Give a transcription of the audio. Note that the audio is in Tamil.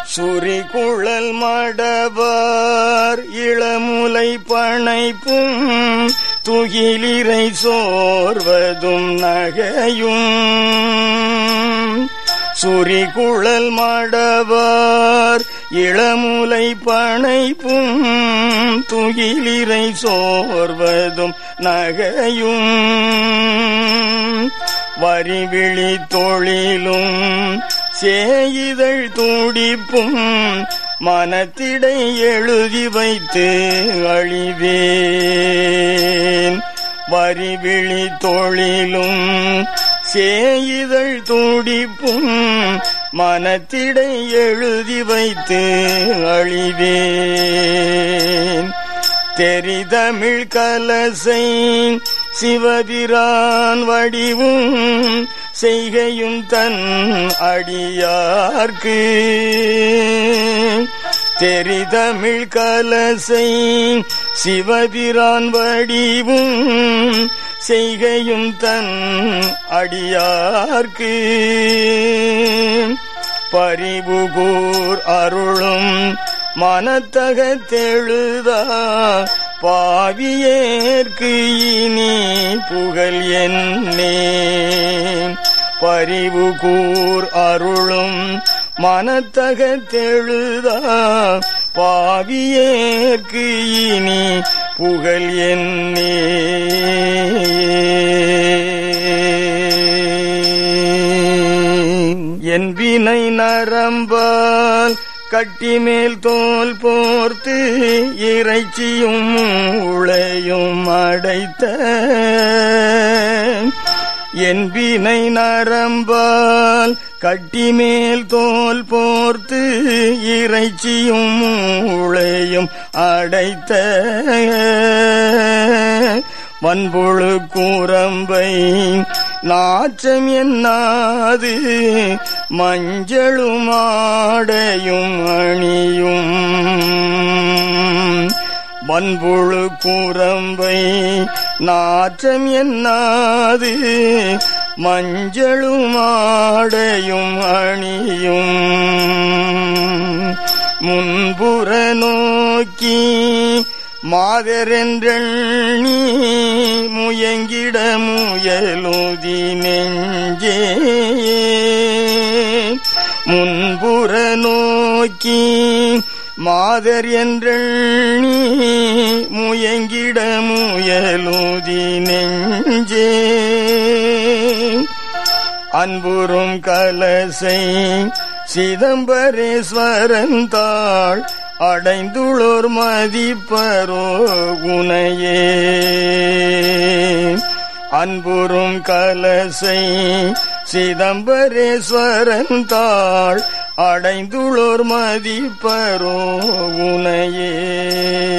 சுரிகுழல் மடவார் இளமுலை பனைப்பும் துகிலிரை சோர்வதும் நகையும் சுரிகுழல் மடவார் இளமுலை பனைப்பும் துகிலிரை சோர்வதும் நகையும் வரிவிழி தொழிலும் சேயிதழ் துடிப்பும் மனத்திடை எழுதி வைத்து அழிவேன் வரிவிழி தொழிலும் சேயிதழ் துடிப்பும் மனத்திடை எழுதி வைத்து அழிவேன் தெரிதமிழ் கலசை சிவபிரான் வடிவும் செய்கையும் தன் அடியார்க்கு தெரிதமிழ் கலசை சிவபிரான் வடிவும் செய்கையும் தன் அடியார்க்கு பரிபுகூர் அருளும் மனத்தகத்தெழுதா பாவியேற்கு இனி புகழ் என்னே பரிவு கூர் அருளும் மனத்தகத்தெழுதா பாவியேற்கு இனி புகழ் என்னே என் வினை நரம்பால் கட்டிமேல் தோல் போர்த்து இறைச்சியும் உளையும் அடைத்த என் வினை நரம்பால் கட்டிமேல் தோல் போர்த்து இறைச்சியும் உளையும் அடைத்த வன்பொழு கூரம்பை நாச்சம் என்னாது மஞ்சளும் ஆடையும் அணியும் வன்புழு கூரம்பை நாச்சம் என்னாது மஞ்சளும் ஆடையும் அணியும் முன்புற நோக்கி மாதரென்றி முயங்கிட முயலுதி நெஞ்சே முன்புற நோக்கி மாதர் என்றி முயங்கிட முயலுதி நெஞ்சே அன்புறும் கலசை சிதம்பரேஸ்வரன் தாள் அடைந்துளோர் மதிப்பரோ குணையே அன்புறும் கலசை சிதம்பரேஸ்வரன் தாள் அடைந்துளோர் மதிப்பரோ உனையே